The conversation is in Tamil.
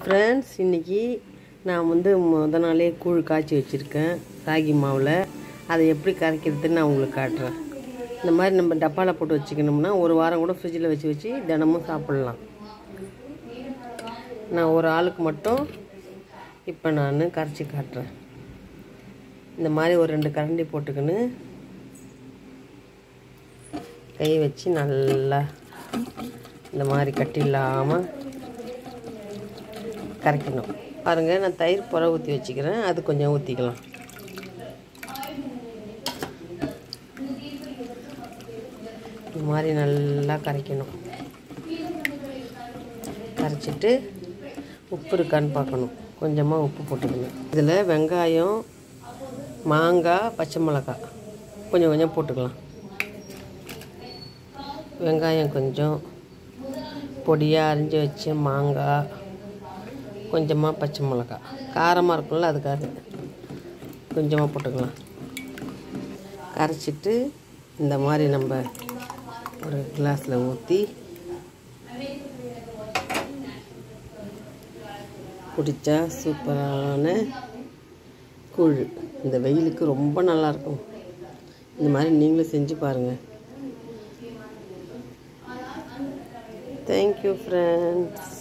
ஃப்ரெண்ட்ஸ் இன்றைக்கி நான் வந்து முத நாளே கூழ் காய்ச்சி வச்சுருக்கேன் ராகி மாவில் அதை எப்படி கரைக்கிறதுன்னு நான் உங்களுக்கு காட்டுறேன் இந்த மாதிரி நம்ம டப்பாவில் போட்டு வச்சுக்கணும்னா ஒரு வாரம் கூட ஃப்ரிட்ஜில் வச்சு வச்சு தினமும் சாப்பிட்லாம் நான் ஒரு ஆளுக்கு மட்டும் இப்போ நான் கரைச்சி காட்டுறேன் இந்த மாதிரி ஒரு ரெண்டு கரண்டி போட்டுக்கின்னு கை வச்சு நல்லா இந்த மாதிரி கட்டி இல்லாமல் கரைக்கணும் பாருங்கள் நான் தயிர் புற ஊற்றி வச்சுக்கிறேன் அது கொஞ்சம் ஊற்றிக்கலாம் இந்த மாதிரி நல்லா கரைக்கணும் கரைச்சிட்டு உப்பு இருக்கான்னு பார்க்கணும் கொஞ்சமாக உப்பு போட்டுக்கணும் இதில் வெங்காயம் மாங்காய் பச்சை மிளகாய் கொஞ்சம் கொஞ்சம் போட்டுக்கலாம் வெங்காயம் கொஞ்சம் பொடியாக அரிஞ்சு வச்ச மாங்காய் கொஞ்சமாக பச்சை மிளகாய் காரமாக இருக்கும்ல அதுக்காக கொஞ்சமாக போட்டுக்கலாம் கரைச்சிட்டு இந்த மாதிரி நம்ம ஒரு கிளாஸில் ஊற்றி குடித்தா சூப்பரான கூழ் இந்த வெயிலுக்கு ரொம்ப நல்லாயிருக்கும் இந்த மாதிரி நீங்களும் செஞ்சு பாருங்கள் தேங்க்யூ ஃப்ரெண்ட்ஸ்